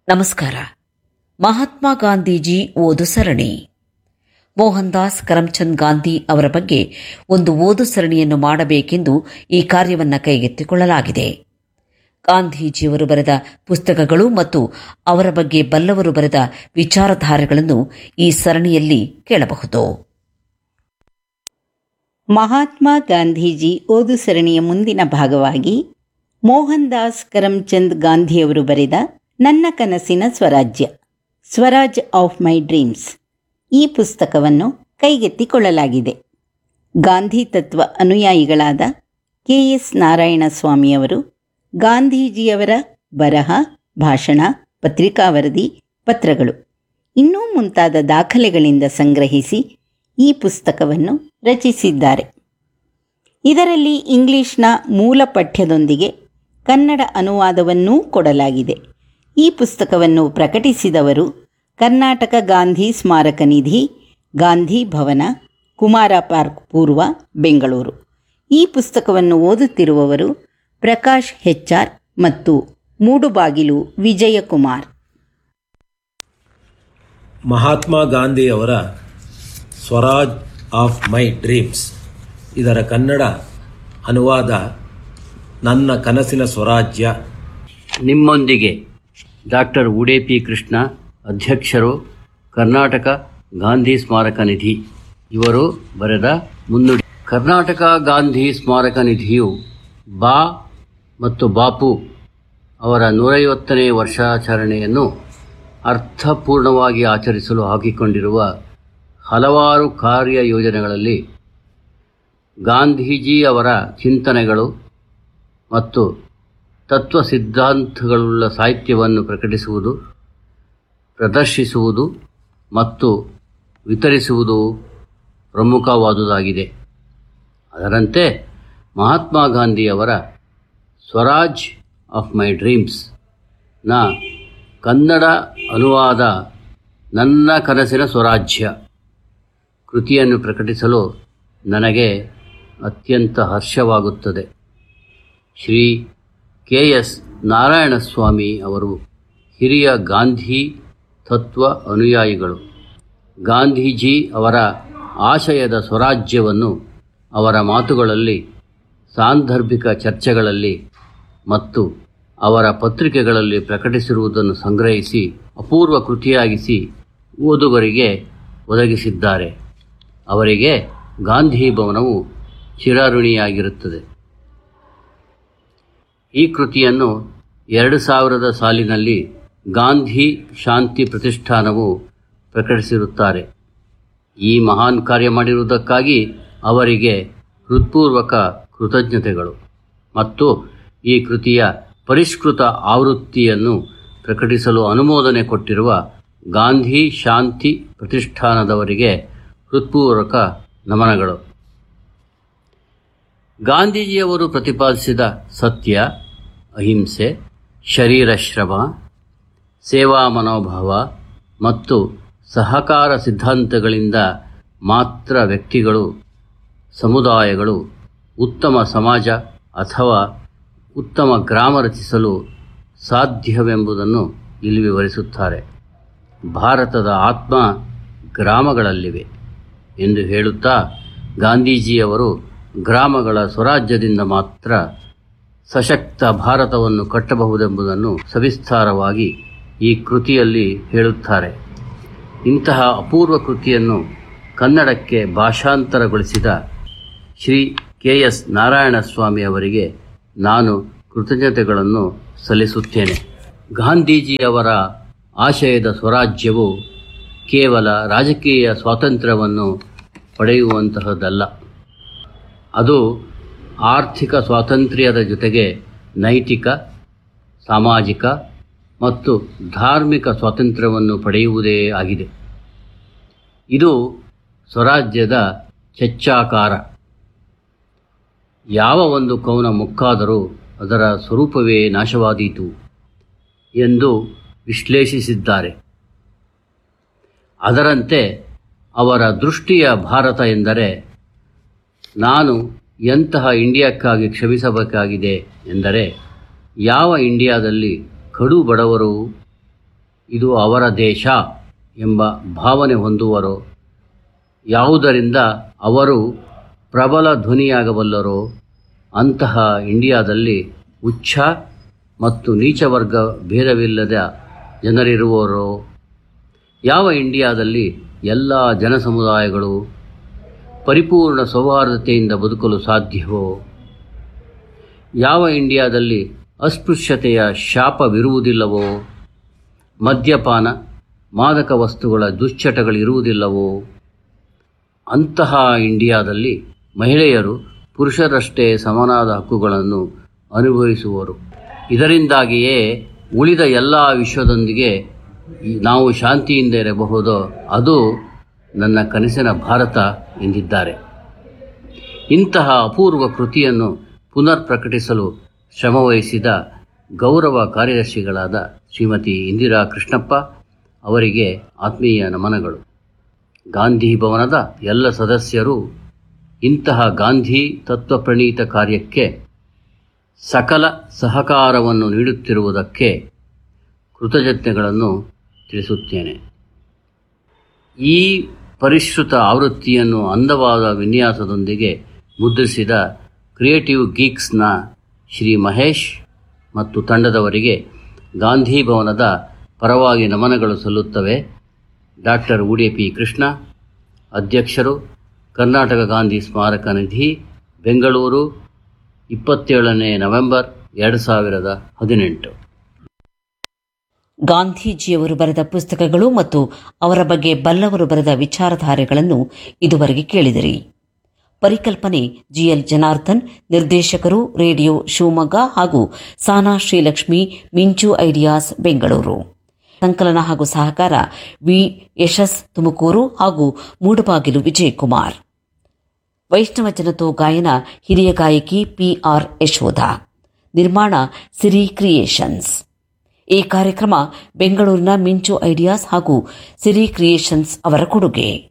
ನಮಸ್ಕಾರ ಮಹಾತ್ಮ ಗಾಂಧೀಜಿ ಓದು ಸರಣಿ ಮೋಹನ್ ದಾಸ್ ಕರಮ್ಚಂದ್ ಗಾಂಧಿ ಅವರ ಬಗ್ಗೆ ಒಂದು ಓದು ಸರಣಿಯನ್ನು ಮಾಡಬೇಕೆಂದು ಈ ಕಾರ್ಯವನ್ನು ಕೈಗೆತ್ತಿಕೊಳ್ಳಲಾಗಿದೆ ಗಾಂಧೀಜಿಯವರು ಬರೆದ ಪುಸ್ತಕಗಳು ಮತ್ತು ಅವರ ಬಗ್ಗೆ ಬಲ್ಲವರು ಬರೆದ ವಿಚಾರಧಾರೆಗಳನ್ನು ಈ ಸರಣಿಯಲ್ಲಿ ಕೇಳಬಹುದು ಮಹಾತ್ಮ ಗಾಂಧೀಜಿ ಓದು ಸರಣಿಯ ಮುಂದಿನ ಭಾಗವಾಗಿ ಮೋಹನ್ ದಾಸ್ ಕರಮ್ಚಂದ್ ಗಾಂಧಿಯವರು ಬರೆದ ನನ್ನ ಕನಸಿನ ಸ್ವರಾಜ್ಯ ಸ್ವರಾಜ್ ಆಫ್ ಮೈ ಡ್ರೀಮ್ಸ್ ಈ ಪುಸ್ತಕವನ್ನು ಕೈಗೆತ್ತಿಕೊಳ್ಳಲಾಗಿದೆ ಗಾಂಧಿ ತತ್ವ ಅನುಯಾಯಿಗಳಾದ ಕೆ ಎಸ್ ನಾರಾಯಣಸ್ವಾಮಿಯವರು ಗಾಂಧೀಜಿಯವರ ಬರಹ ಭಾಷಣ ಪತ್ರಿಕಾ ವರದಿ ಪತ್ರಗಳು ಇನ್ನೂ ಮುಂತಾದ ದಾಖಲೆಗಳಿಂದ ಸಂಗ್ರಹಿಸಿ ಈ ಪುಸ್ತಕವನ್ನು ರಚಿಸಿದ್ದಾರೆ ಇದರಲ್ಲಿ ಇಂಗ್ಲಿಷ್ನ ಮೂಲ ಪಠ್ಯದೊಂದಿಗೆ ಕನ್ನಡ ಅನುವಾದವನ್ನೂ ಕೊಡಲಾಗಿದೆ ಈ ಪುಸ್ತಕವನ್ನು ಪ್ರಕಟಿಸಿದವರು ಕರ್ನಾಟಕ ಗಾಂಧಿ ಸ್ಮಾರಕ ನಿಧಿ ಗಾಂಧಿ ಭವನ ಕುಮಾರ ಪಾರ್ಕ್ ಪೂರ್ವ ಬೆಂಗಳೂರು ಈ ಪುಸ್ತಕವನ್ನು ಓದುತ್ತಿರುವವರು ಪ್ರಕಾಶ್ ಹೆಚ್ಆರ್ ಮತ್ತು ಮೂಡುಬಾಗಿಲು ವಿಜಯಕುಮಾರ್ ಮಹಾತ್ಮ ಗಾಂಧಿಯವರ ಸ್ವರಾಜ್ ಆಫ್ ಮೈ ಡ್ರೀಮ್ಸ್ ಇದರ ಕನ್ನಡ ಅನುವಾದ ನನ್ನ ಕನಸಿನ ಸ್ವರಾಜ್ಯ ನಿಮ್ಮೊಂದಿಗೆ ಡಾಕ್ಟರ್ ಉಡೇಪಿ ಕೃಷ್ಣ ಅಧ್ಯಕ್ಷರು ಕರ್ನಾಟಕ ಗಾಂಧಿ ಸ್ಮಾರಕ ನಿಧಿ ಇವರು ಬರೆದ ಮುನ್ನುಡಿ ಕರ್ನಾಟಕ ಗಾಂಧಿ ಸ್ಮಾರಕ ನಿಧಿಯು ಬಾ ಮತ್ತು ಬಾಪು ಅವರ ನೂರೈವತ್ತನೇ ವರ್ಷಾಚರಣೆಯನ್ನು ಅರ್ಥಪೂರ್ಣವಾಗಿ ಆಚರಿಸಲು ಹಾಕಿಕೊಂಡಿರುವ ಹಲವಾರು ಕಾರ್ಯ ಯೋಜನೆಗಳಲ್ಲಿ ಗಾಂಧೀಜಿ ಅವರ ಚಿಂತನೆಗಳು ಮತ್ತು ತತ್ವ ಸಿದ್ಧಾಂತಗಳುಳ್ಳ ಸಾಹಿತ್ಯವನ್ನು ಪ್ರಕಟಿಸುವುದು ಪ್ರದರ್ಶಿಸುವುದು ಮತ್ತು ವಿತರಿಸುವುದು ಪ್ರಮುಖವಾದುದಾಗಿದೆ ಅದರಂತೆ ಮಹಾತ್ಮ ಗಾಂಧಿಯವರ ಸ್ವರಾಜ್ ಆಫ್ ಮೈ ಡ್ರೀಮ್ಸ್ ನ ಕನ್ನಡ ಅನುವಾದ ನನ್ನ ಕನಸಿನ ಸ್ವರಾಜ್ಯ ಕೃತಿಯನ್ನು ಪ್ರಕಟಿಸಲು ನನಗೆ ಅತ್ಯಂತ ಹರ್ಷವಾಗುತ್ತದೆ ಶ್ರೀ ಕೆ ಎಸ್ ನಾರಾಯಣಸ್ವಾಮಿ ಅವರು ಹಿರಿಯ ಗಾಂಧಿ ತತ್ವ ಅನುಯಾಯಿಗಳು ಗಾಂಧೀಜಿ ಅವರ ಆಶಯದ ಸ್ವರಾಜ್ಯವನ್ನು ಅವರ ಮಾತುಗಳಲ್ಲಿ ಸಾಂದರ್ಭಿಕ ಚರ್ಚೆಗಳಲ್ಲಿ ಮತ್ತು ಅವರ ಪತ್ರಿಕೆಗಳಲ್ಲಿ ಪ್ರಕಟಿಸಿರುವುದನ್ನು ಸಂಗ್ರಹಿಸಿ ಅಪೂರ್ವ ಕೃತಿಯಾಗಿಸಿ ಓದುಗರಿಗೆ ಒದಗಿಸಿದ್ದಾರೆ ಅವರಿಗೆ ಗಾಂಧಿ ಭವನವು ಚಿರಋಣಿಯಾಗಿರುತ್ತದೆ ಈ ಕೃತಿಯನ್ನು ಎರಡು ಸಾವಿರದ ಸಾಲಿನಲ್ಲಿ ಗಾಂಧಿ ಶಾಂತಿ ಪ್ರತಿಷ್ಠಾನವು ಪ್ರಕಟಿಸಿರುತ್ತಾರೆ ಈ ಮಹಾನ್ ಕಾರ್ಯ ಮಾಡಿರುವುದಕ್ಕಾಗಿ ಅವರಿಗೆ ಹೃತ್ಪೂರ್ವಕ ಕೃತಜ್ಞತೆಗಳು ಮತ್ತು ಈ ಕೃತಿಯ ಪರಿಷ್ಕೃತ ಆವೃತ್ತಿಯನ್ನು ಪ್ರಕಟಿಸಲು ಅನುಮೋದನೆ ಕೊಟ್ಟಿರುವ ಗಾಂಧಿ ಶಾಂತಿ ಪ್ರತಿಷ್ಠಾನದವರಿಗೆ ಹೃತ್ಪೂರ್ವಕ ನಮನಗಳು ಗಾಂಧೀಜಿಯವರು ಪ್ರತಿಪಾದಿಸಿದ ಸತ್ಯ ಅಹಿಂಸೆ ಶರೀರ ಶ್ರಮ ಸೇವಾ ಮನೋಭಾವ ಮತ್ತು ಸಹಕಾರ ಸಿದ್ಧಾಂತಗಳಿಂದ ಮಾತ್ರ ವ್ಯಕ್ತಿಗಳು ಸಮುದಾಯಗಳು ಉತ್ತಮ ಸಮಾಜ ಅಥವಾ ಉತ್ತಮ ಗ್ರಾಮ ರಚಿಸಲು ಸಾಧ್ಯವೆಂಬುದನ್ನು ಇಲ್ಲಿ ವಿವರಿಸುತ್ತಾರೆ ಭಾರತದ ಆತ್ಮ ಗ್ರಾಮಗಳಲ್ಲಿವೆ ಎಂದು ಹೇಳುತ್ತಾ ಗಾಂಧೀಜಿಯವರು ಗ್ರಾಮಗಳ ಸ್ವರಾಜ್ಯದಿಂದ ಮಾತ್ರ ಸಶಕ್ತ ಭಾರತವನ್ನು ಕಟ್ಟಬಹುದೆಂಬುದನ್ನು ಸವಿಸ್ತಾರವಾಗಿ ಈ ಕೃತಿಯಲ್ಲಿ ಹೇಳುತ್ತಾರೆ ಇಂತಹ ಅಪೂರ್ವ ಕೃತಿಯನ್ನು ಕನ್ನಡಕ್ಕೆ ಭಾಷಾಂತರಗೊಳಿಸಿದ ಶ್ರೀ ಕೆ ಎಸ್ ನಾರಾಯಣಸ್ವಾಮಿ ಅವರಿಗೆ ನಾನು ಕೃತಜ್ಞತೆಗಳನ್ನು ಸಲ್ಲಿಸುತ್ತೇನೆ ಗಾಂಧೀಜಿಯವರ ಆಶಯದ ಸ್ವರಾಜ್ಯವು ಕೇವಲ ರಾಜಕೀಯ ಸ್ವಾತಂತ್ರ್ಯವನ್ನು ಪಡೆಯುವಂತಹದ್ದಲ್ಲ ಅದು ಆರ್ಥಿಕ ಸ್ವಾತಂತ್ರ್ಯದ ಜೊತೆಗೆ ನೈತಿಕ ಸಾಮಾಜಿಕ ಮತ್ತು ಧಾರ್ಮಿಕ ಸ್ವಾತಂತ್ರ್ಯವನ್ನು ಪಡೆಯುವುದೇ ಆಗಿದೆ ಇದು ಸ್ವರಾಜ್ಯದ ಚೆಚ್ಚಾಕಾರ ಯಾವ ಒಂದು ಕವನ ಮುಕ್ಕಾದರೂ ಅದರ ಸ್ವರೂಪವೇ ನಾಶವಾದೀತು ಎಂದು ವಿಶ್ಲೇಷಿಸಿದ್ದಾರೆ ಅದರಂತೆ ಅವರ ದೃಷ್ಟಿಯ ಭಾರತ ಎಂದರೆ ನಾನು ಎಂತಹ ಇಂಡಿಯಾಕ್ಕಾಗಿ ಕ್ಷಮಿಸಬೇಕಾಗಿದೆ ಎಂದರೆ ಯಾವ ಇಂಡಿಯಾದಲ್ಲಿ ಕಡು ಬಡವರು ಇದು ಅವರ ದೇಶ ಎಂಬ ಭಾವನೆ ಹೊಂದುವರೋ ಯಾವುದರಿಂದ ಅವರು ಪ್ರಬಲ ಧ್ವನಿಯಾಗಬಲ್ಲರೋ ಅಂತಹ ಇಂಡಿಯಾದಲ್ಲಿ ಉಚ್ಛ ಮತ್ತು ನೀಚ ವರ್ಗ ಭೇದವಿಲ್ಲದ ಜನರಿರುವರೋ ಯಾವ ಇಂಡಿಯಾದಲ್ಲಿ ಎಲ್ಲ ಜನಸಮುದಾಯಗಳು ಪರಿಪೂರ್ಣ ಸೌಹಾರ್ದತೆಯಿಂದ ಬದುಕಲು ಸಾಧ್ಯವೋ ಯಾವ ಇಂಡಿಯಾದಲ್ಲಿ ಅಸ್ಪೃಶ್ಯತೆಯ ಶಾಪವಿರುವುದಿಲ್ಲವೋ ಮದ್ಯಪಾನ ಮಾದಕ ವಸ್ತುಗಳ ದುಶ್ಚಟಗಳಿರುವುದಿಲ್ಲವೋ ಅಂತಹ ಇಂಡಿಯಾದಲ್ಲಿ ಮಹಿಳೆಯರು ಪುರುಷರಷ್ಟೇ ಸಮನಾದ ಹಕ್ಕುಗಳನ್ನು ಅನುಭವಿಸುವರು ಇದರಿಂದಾಗಿಯೇ ಉಳಿದ ಎಲ್ಲ ವಿಶ್ವದೊಂದಿಗೆ ಈ ನಾವು ಶಾಂತಿಯಿಂದ ಇರಬಹುದೋ ಅದು ನನ್ನ ಕನಸಿನ ಭಾರತ ಎಂದಿದ್ದಾರೆ ಇಂತಹ ಅಪೂರ್ವ ಕೃತಿಯನ್ನು ಪುನರ್ ಪ್ರಕಟಿಸಲು ಶ್ರಮವಹಿಸಿದ ಗೌರವ ಕಾರ್ಯದರ್ಶಿಗಳಾದ ಶ್ರೀಮತಿ ಇಂದಿರಾ ಕೃಷ್ಣಪ್ಪ ಅವರಿಗೆ ಆತ್ಮೀಯ ನಮನಗಳು ಗಾಂಧಿ ಭವನದ ಎಲ್ಲ ಸದಸ್ಯರು ಇಂತಹ ಗಾಂಧಿ ತತ್ವಪ್ರಣೀತ ಕಾರ್ಯಕ್ಕೆ ಸಕಲ ಸಹಕಾರವನ್ನು ನೀಡುತ್ತಿರುವುದಕ್ಕೆ ಕೃತಜ್ಞತೆಗಳನ್ನು ತಿಳಿಸುತ್ತೇನೆ ಈ ಪರಿಷ್ಕೃತ ಆವೃತ್ತಿಯನ್ನು ಅಂದವಾದ ವಿನ್ಯಾಸದೊಂದಿಗೆ ಮುದ್ರಿಸಿದ ಕ್ರಿಯೇಟಿವ್ ಗೀಕ್ಸ್ನ ಶ್ರೀ ಮಹೇಶ್ ಮತ್ತು ತಂಡದವರಿಗೆ ಗಾಂಧಿ ಭವನದ ಪರವಾಗಿ ನಮನಗಳು ಸಲ್ಲುತ್ತವೆ ಡಾಕ್ಟರ್ ಉಡಿಪಿ ಕೃಷ್ಣ ಅಧ್ಯಕ್ಷರು ಕರ್ನಾಟಕ ಗಾಂಧಿ ಸ್ಮಾರಕ ನಿಧಿ ಬೆಂಗಳೂರು ಇಪ್ಪತ್ತೇಳನೇ ನವೆಂಬರ್ ಎರಡು ಸಾವಿರದ ಹದಿನೆಂಟು ಗಾಂಧೀಜಿಯವರು ಬರೆದ ಪುಸ್ತಕಗಳು ಮತ್ತು ಅವರ ಬಗ್ಗೆ ಬಲ್ಲವರು ಬರೆದ ವಿಚಾರಧಾರೆಗಳನ್ನು ಇದುವರೆಗೆ ಕೇಳಿದಿರಿ ಪರಿಕಲ್ಪನೆ ಜಿಎಲ್ ಜನಾರ್ದನ್ ನಿರ್ದೇಶಕರು ರೇಡಿಯೋ ಶಿವಮೊಗ್ಗ ಹಾಗೂ ಸಾನಾ ಶ್ರೀಲಕ್ಷ್ಮಿ ಮಿಂಚು ಐಡಿಯಾಸ್ ಬೆಂಗಳೂರು ಸಂಕಲನ ಹಾಗೂ ಸಹಕಾರ ವಿ ಯಶಸ್ ತುಮಕೂರು ಹಾಗೂ ಮೂಡಬಾಗಿಲು ವಿಜಯಕುಮಾರ್ ವೈಷ್ಣವ ಜನತೋ ಗಾಯನ ಹಿರಿಯ ಗಾಯಕಿ ಪಿಆರ್ ಯಶೋಧ ನಿರ್ಮಾಣ ಸಿರಿ ಕ್ರಿಯೇಷನ್ಸ್ ಈ ಕಾರ್ಯಕ್ರಮ ಬೆಂಗಳೂರಿನ ಮಿಂಚು ಐಡಿಯಾಸ್ ಹಾಗೂ ಸಿರಿ ಕ್ರಿಯೇಷನ್ಸ್ ಅವರ ಕೊಡುಗೆ